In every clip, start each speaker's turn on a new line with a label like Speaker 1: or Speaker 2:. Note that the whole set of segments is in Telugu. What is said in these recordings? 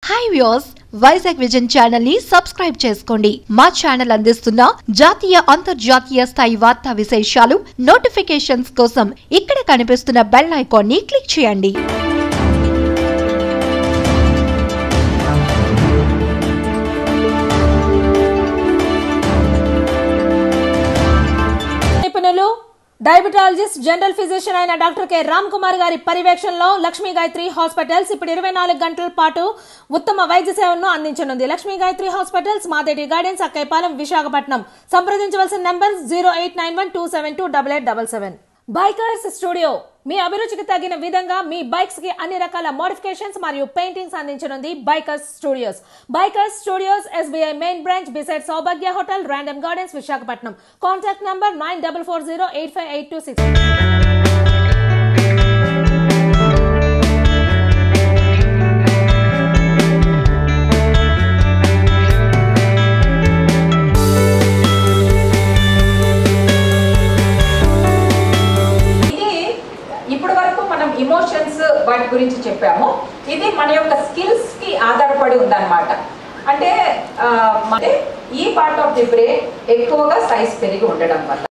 Speaker 1: hi views Vizag vision channel ని సబ్స్క్రైబ్ చేసుకోండి మా ఛానల్ అందిస్తున్న జాతీయ అంతర్జాతీయ స్థాయి వార్తా విశేషాలు నోటిఫికేషన్స్ కోసం ఇక్కడ కనిపిస్తున్న బెల్ ఐకాన్ ని క్లిక్ చేయండి
Speaker 2: నిపుణులు డయాబెటాలజిస్ట్ జనరల్ ఫిజిషియన్ అయిన డాక్టర్ కె రామ్ కుమార్ గారి పర్యవేక్షణలో లక్ష్మీ గాయత్రి హాస్పిటల్స్ ఇప్పుడు ఇరవై నాలుగు గంటల పాటు ఉత్తమ వైద్య సేవలను అందించనుంది లక్ష్మీ గాయత్రి హాస్పిటల్స్ మాదేటి గార్డెన్స్ అక్కైపాలెం విశాఖపట్నం సంప్రదించవలసిన number zero eight nine one two seven two double eight double seven bikers studio మీ అభిరుచికి తగిన విధంగా మీ బైక్స్ కి అన్ని రకాల మోడిఫికేషన్స్ మరియు పెయింటింగ్స్ అందించనుంది bikers studios bikers studios SBI main branch beside Saubhagya hotel రాండమ్ gardens Visakhapatnam contact number nine double four zero eight five eight two six
Speaker 3: ఇది ఇప్పటి వరకు మనం ఇమోషన్స్ వాటి గురించి చెప్పాము ఇది మన యొక్క స్కిల్స్ కి ఆధారపడి ఉందన్నమాట అంటే ఆ, అంటే ఈ పార్ట్ ఆఫ్ ది బ్రెయిన్ ఎక్కువగా సైజ్ పెరిగి ఉండడం వల్ల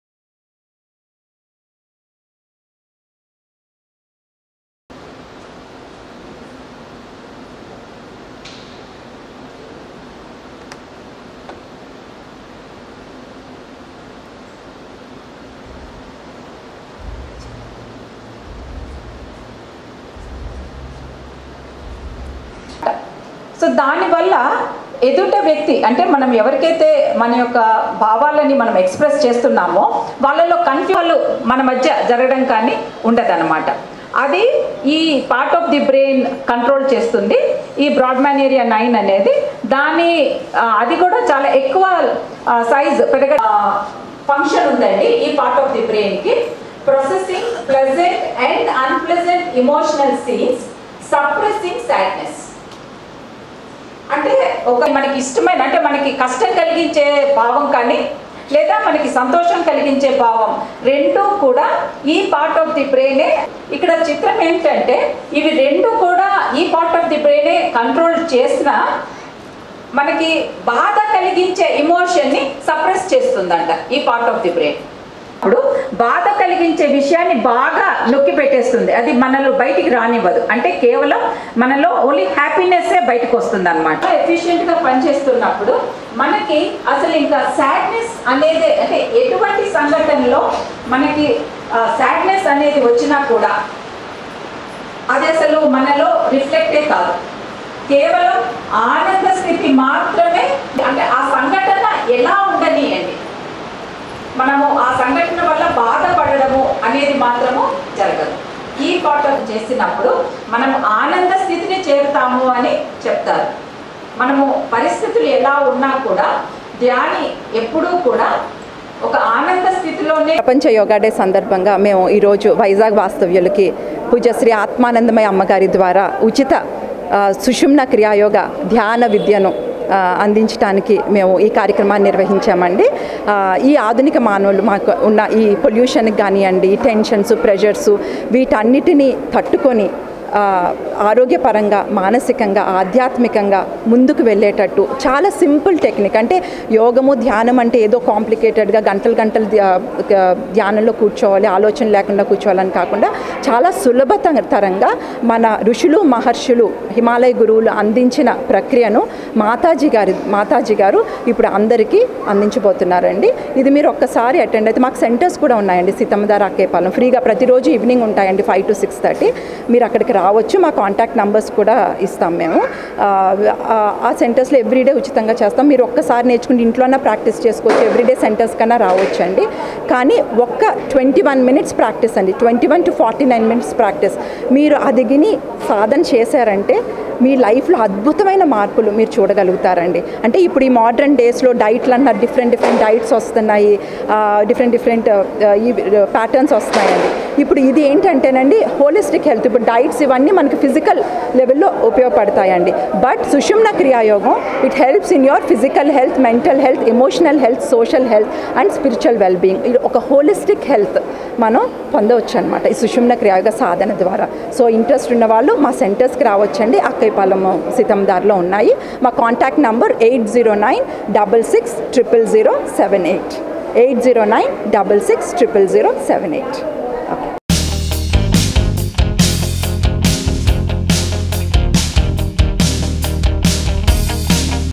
Speaker 3: సో దానివల్ల ఎదుట వ్యక్తి అంటే మనం ఎవరికైతే మన యొక్క భావాలని మనం ఎక్స్ప్రెస్ చేస్తున్నామో వాళ్ళలో కన్ఫ్యూజన్ మన మధ్య జరగడం కానీ ఉండదన్నమాట అది ఈ part of the brain control చేస్తుంది ఈ బ్రాడ్మ్యాన్ ఏరియా నైన్ అనేది దాని ఆ, అది కూడా చాలా ఎక్కువ సైజ్ పెరగ ఫంక్షన్ ఉందండి ఈ పార్ట్ ఆఫ్ ది బ్రెయిన్కి processing pleasant and unpleasant emotional scenes suppressing sadness అంటే ఒక మనకి ఇష్టమైన అంటే మనకి కష్టం కలిగించే భావం కానీ లేదా మనకి సంతోషం కలిగించే భావం రెండు కూడా ఈ పార్ట్ ఆఫ్ ది బ్రెయినే ఇక్కడ చిత్రం ఏంటంటే ఇవి రెండు కూడా ఈ పార్ట్ ఆఫ్ ది బ్రెయినే కంట్రోల్ చేసిన మనకి బాధ కలిగించే ఇమోషన్ని సప్రెస్ చేస్తుందంట ఈ పార్ట్ ఆఫ్ ది బ్రెయిన్ అప్పుడు బాధ కలిగించే విషయాన్ని బాగా నొక్కి పెట్టేస్తుంది అది మనలో బయటికి రానివ్వదు అంటే కేవలం మనలో ఓన్లీ హ్యాపీనెస్సే బయటకు వస్తుంది అనమాట ఎఫిషియెంట్గా పనిచేస్తున్నప్పుడు మనకి అసలు ఇంకా సాడ్నెస్ అనేది అంటే ఎటువంటి సంఘటనలో మనకి సాడ్నెస్ అనేది వచ్చినా కూడా అది అసలు మనలో రిఫ్లెక్టే కాదు కేవలం ఆనంద స్థితి మాత్రమే అంటే ఆ సంఘటన ఎలా ఉండనియండి మనము ఆ సంఘటన వల్ల బాధపడడము అనేది మాత్రము జరగదు ఈ పాఠం చేసినప్పుడు మనము ఆనంద స్థితిని చేరుతాము అని చెప్తారు మనము పరిస్థితులు ఎలా ఉన్నా కూడా ధ్యాని ఎప్పుడూ కూడా ఒక ఆనంద స్థితిలోనే
Speaker 4: ప్రపంచ యోగా డే సందర్భంగా మేము ఈరోజు వైజాగ్ వాస్తవ్యులకి పూజశ్రీ ఆత్మానందమయ అమ్మగారి ద్వారా ఉచిత ఆ, సుషుమ్న క్రియాయోగ ధ్యాన విద్యను ఆ, అందించడానికి మేము ఈ కార్యక్రమాన్ని నిర్వహించామండి ఆ, ఈ ఆధునిక మానవులు మాకు ఉన్న ఈ పొల్యూషన్కి కానివ్వండి టెన్షన్స్ ప్రెషర్స్ వీటన్నిటినీ తట్టుకొని ఆ, ఆరోగ్యపరంగా మానసికంగా ఆధ్యాత్మికంగా ముందుకు వెళ్ళేటట్టు చాలా సింపుల్ టెక్నిక్ అంటే యోగము ధ్యానం అంటే ఏదో కాంప్లికేటెడ్గా గంటలు గంటలు ధ్యా- ధ్యా- ధ్యానంలో కూర్చోవాలి ఆలోచన లేకుండా కూర్చోవాలని కాకుండా చాలా సులభతరంగా మన ఋషులు మహర్షులు హిమాలయ గురువులు అందించిన ప్రక్రియను మాతాజీ గారి మాతాజీ గారు ఇప్పుడు అందరికీ అందించబోతున్నారండి ఇది మీరు ఒక్కసారి అటెండ్ అయితే మాకు సెంటర్స్ కూడా ఉన్నాయండి సీతమ్మదార అక్కేపాలెం ఫ్రీగా ప్రతిరోజు ఈవినింగ్ ఉంటాయండి ఫైవ్ టు సిక్స్ థర్టీ మీరు అక్కడికి రావచ్చు మా కాంటాక్ట్ నంబర్స్ కూడా ఇస్తాం మేము ఆ, ఆ- ఆ సెంటర్స్లో ఎవ్రీడే ఉచితంగా చేస్తాం మీరు ఒక్కసారి నేర్చుకుని ఇంట్లోనే ప్రాక్టీస్ చేసుకోవచ్చు ఎవ్రీడే సెంటర్స్ కన్నా రావచ్చు అండి కానీ ఒక్క ట్వంటీ వన్ మినిట్స్ ప్రాక్టీస్ అండి twenty one to forty nine minutes practice మీరు అది గిని సాధన చేశారంటే మీ లైఫ్లో అద్భుతమైన మార్పులు మీరు చూడగలుగుతారండి అంటే ఇప్పుడు ఈ మోడర్న్ డేస్లో డైట్లు అన్నారు డిఫరెంట్ డిఫరెంట్ డైట్స్ వస్తున్నాయి డిఫరెంట్ డిఫరెంట్ ఈ ప్యాటర్న్స్ వస్తున్నాయండి ఇప్పుడు ఇది ఏంటంటేనండి హోలిస్టిక్ హెల్త్ ఇప్పుడు డైట్స్ ఇవన్నీ మనకి ఫిజికల్ లెవెల్లో ఉపయోగపడతాయండి బట్ సుషుమ్న క్రియాయోగం it helps in your physical health mental health emotional health social health and spiritual wellbeing ఇది ఒక హోలిస్టిక్ హెల్త్ మనం పొందవచ్చు అనమాట ఈ సుషుమ్న క్రియాయోగ సాధన ద్వారా సో ఇంట్రెస్ట్ ఉన్న వాళ్ళు మా సెంటర్స్కి రావచ్చండి అక్కైపాలెం సీతందార్లో ఉన్నాయి మా contact number eight zero nine double six triple zero seven eight eight zero nine double six triple zero seven eight okay